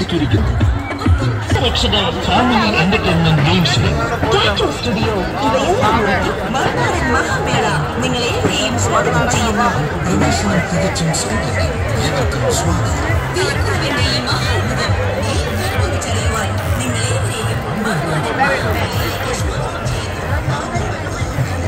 ഒരുക്കിയിരിക്കുന്നു രക്ഷകർ family entertainment ഗെയിംസുകൾ ടാറ്റു സ്റ്റുഡിയോ ഇവയെല്ലാം ഒരുക്കി മറുനാടൻ മഹാമേള നിങ്ങളേവരെയും സ്വാഗതം ചെയ്യുന്നു പ്രവേശനം തികച്ചും സ്തുതി ഏവർക്കും സ്വാഗതം വിലക്കുറവിന്റെ ഈ മഹാത്ഭുതം നേരിൽ അനുഭവിച്ചറിയുവാൻ നിങ്ങളേവരെയും മറുനാടൻ മഹാമേളയിലേക്ക് സ്വാഗതം ചെയ്യുന്നു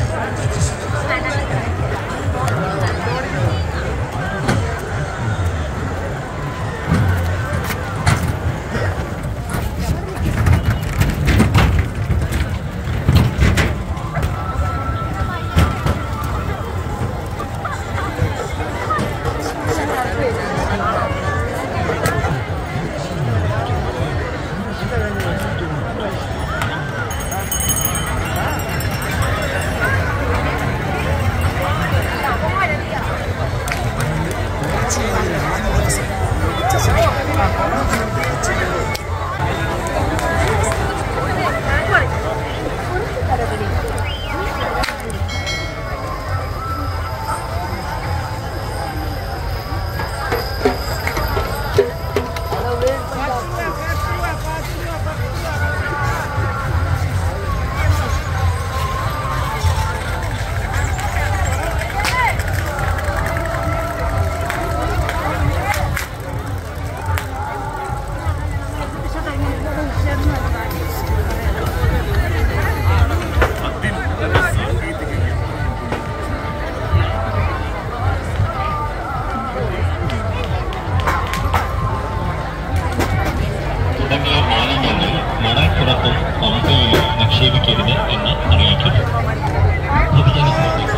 തുടങ്ങിയ മാലിന്യങ്ങൾ മണൽപ്പുറത്തും പമ്പയിലും നിക്ഷേപിക്കരുത് എന്ന് അറിയിക്കുന്നു പൊതുജന ശ്രദ്ധയ്ക്ക്.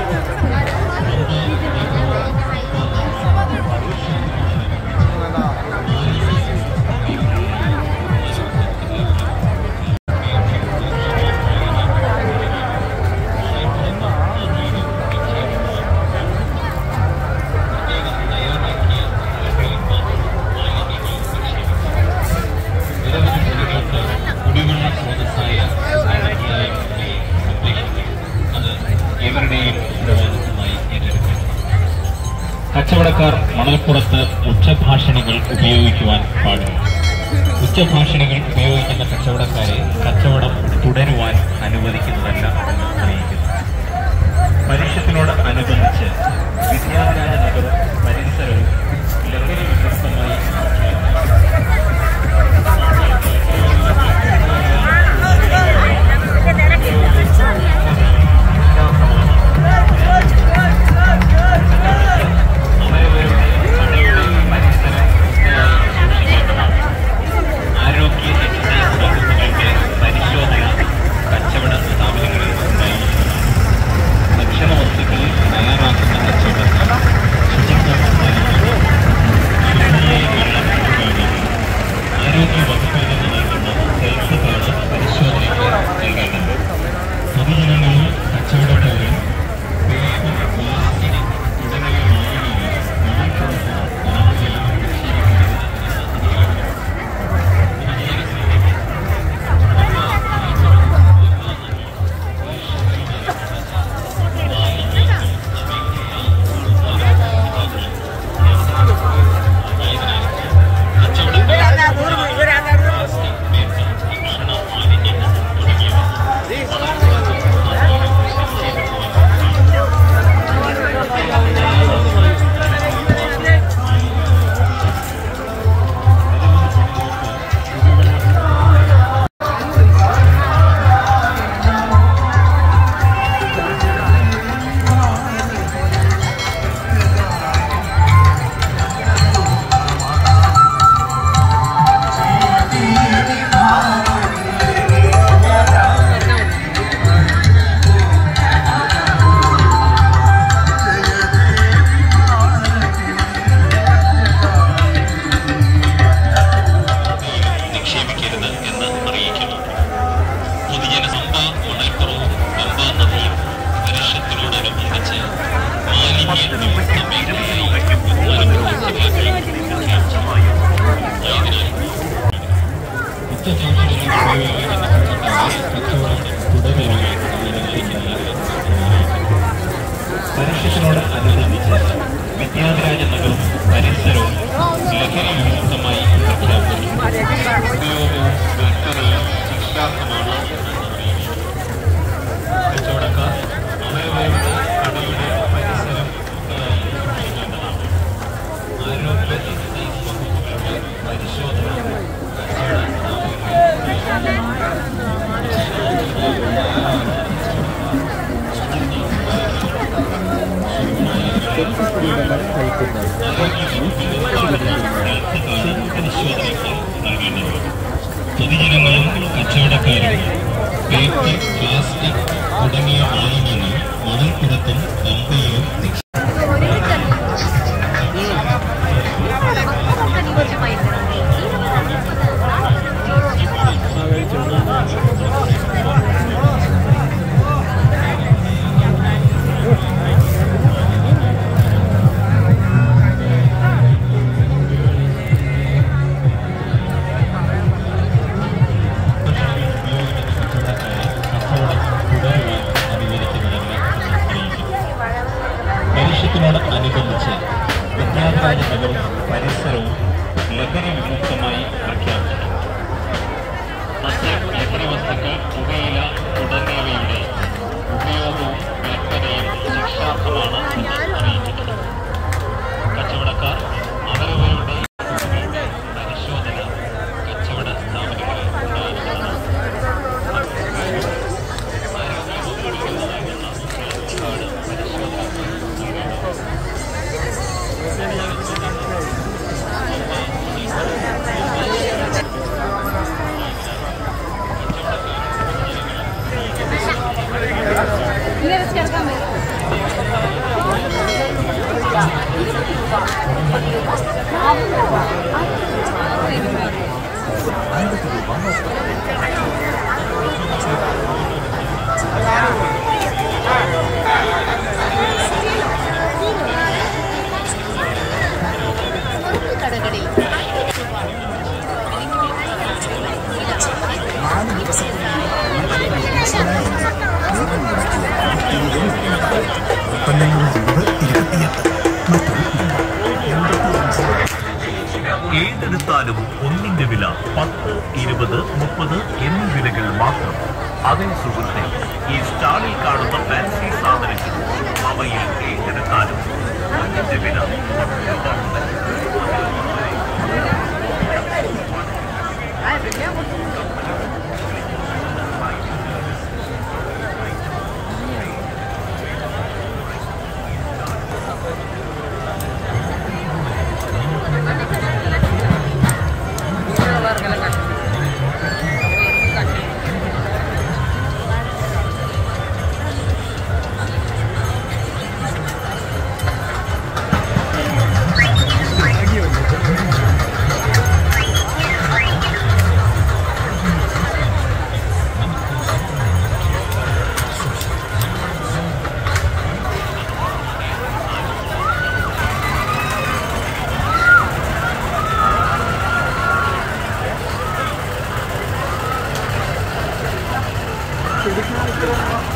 നിരവധി ജനങ്ങൾക്ക് കുടിവെള്ള സ്രോതസ്സായ ഭാരതീയായ ഭൂമിയെ സംരക്ഷിക്കണം. അത് ഏവരുടെയും ഉത്തരവാദിത്തമായി ഏറ്റെടുക്കണം കച്ചവടക്കാർ മണൽപ്പുറത്ത് ഉച്ചഭാഷണികൾ ഉപയോഗിക്കുവാൻ പാടില്ല ഉച്ചഭാഷണികൾ ഉപയോഗിക്കുന്ന കച്ചവടക്കാരെ കച്ചവടം തുടരുവാൻ അനുവദിക്കുന്നതല്ല എന്ന് അറിയിക്കുന്നു പരീക്ഷത്തിനോട് അനുബന്ധിച്ച് വിദ്യാഭ്യാസ നഗരവും പരിസരവും ലഹരി വിമുക്തമായി മാറ്റുക. അവരവരുടെ കടയുടെ പരിസരം വൃത്തിയായി സൂക്ഷിക്കേണ്ടതാണ് ആരോഗ്യ എക്സൈസ് വകുപ്പുകളുടെ പരിശോധന കച്ചവട സ്ഥാപനങ്ങളിൽ ഉണ്ടായിരിക്കുന്നതാണ് ഭക്ഷണ വസ്തുക്കൾ തയ്യാറാക്കുന്ന കച്ചവടത്തിൽ ശുചിത്വം പാലിക്കുക ശുദ്ധിയായ വെള്ളം ഉപയോഗിക്കുക ആരോഗ്യ വകുപ്പിൽ നിന്ന് നൽകുന്ന ഹെൽത്ത് കാർഡ് പരിശോധനയ്ക്ക് നൽകേണ്ടത് പൊതുജനങ്ങളും കച്ചവടക്കാരും പേപ്പർ പ്ലാസ്റ്റിക് തുടങ്ങിയ മാലിന്യങ്ങൾ മണൽപ്പുറത്ത് പമ്പയിലും നിക്ഷേപിക്കരുത് എന്ന് അറിയിക്കുന്നു നിക്ഷേപിക്കരുത് എന്ന് അറിയിക്കുന്നു പൊതുജന പമ്പ മണൽപ്പുറവും പമ്പ നദിയും വർഷത്തിനോടനുബന്ധിച്ച് മാലിന്യ വിമുക്ത മേഖലയായി മലപ്പുറം ജില്ലകളിൽ പ്രഖ്യാപിച്ചു ആയതിനാൽ ഉച്ചഭാഷണികൾ ഉപയോഗിക്കുന്ന കച്ചവടക്കാരെ കച്ചവടം തുടരുവാൻ അനുവദിക്കുന്നതല്ല പരീക്ഷത്തിനോട് അനുബന്ധിച്ച് വിദ്യാഭ്യാസ നഗരവും പരിസരവും ലഹരി വിമുക്തമായി പ്രഖ്യാപിച്ചിട്ടുണ്ട് ഉപയോഗവും വിൽപ്പനയും ശിക്ഷാർഹമാണ് എന്നാണ് അറിയിക്കുന്നത് കച്ചവടക്കാർ അവരവരുടെ കടയുടെ പരിസരം വൃത്തിയായി സൂക്ഷിക്കേണ്ടതാണ് ആരോഗ്യ എക്സൈസ് വകുപ്പുകളുടെ പരിശോധന കച്ചവട സ്ഥാപനങ്ങളിൽ പരിശോധനയ്ക്ക് നൽകേണ്ടത് പൊതുജനങ്ങളും കച്ചവടക്കാരും പേപ്പർ പ്ലാസ്റ്റിക് തുടങ്ങിയ മാലിന്യങ്ങൾ മണൽക്കുടത്തും പമ്പയിലും പരീക്ഷത്തിനോട് അനുബന്ധിച്ച് വിദ്യാഭ്യാസ നഗരവും പരിസരവും ലഹരി വിമുക്തമായി പ്രഖ്യാപിച്ചു മറ്റ് ലഹരി വസ്തുക്കൾ പുകയില തുടങ്ങിയവയുടെ ഉപയോഗവും വിൽപ്പനയും ശിക്ഷാർഹമാണ് എന്ന് അറിയിച്ചിട്ടുണ്ട് കച്ചവടക്കാർ അവരവരുടെ പരിശോധന കച്ചവട സ്ഥാപനങ്ങളിൽ ഉണ്ടായിരിക്കുന്നതാണ് കാർഡ് പരിശോധന കടകളിൽ നാല് ദിവസത്തിനുള്ളിൽ ഉൽപ്പന്നങ്ങൾ മനസ്സിലായി നിയമം മുടക്കിയ ഇരുപത് ഉൽപ്പന്നങ്ങളുടെ അളവ് ഇരുപത്തിയെട്ട് മറ്റൊരു എൺപത്തിയഞ്ച് ഏതെടുത്താലും ഒന്നിന്റെ വില പത്ത് ഇരുപത് മുപ്പത് എന്നീ വിലകൾ മാത്രം അതേ സുഹൃത്തെ ഈ സ്റ്റാളിൽ കാണുന്ന ഫാൻസി സാധനങ്ങൾ അവയിൽ ഏതെടുത്താലും ഒന്നിന്റെ വില പത്ത് രൂപ മുതൽ കൊടുക്കാൻ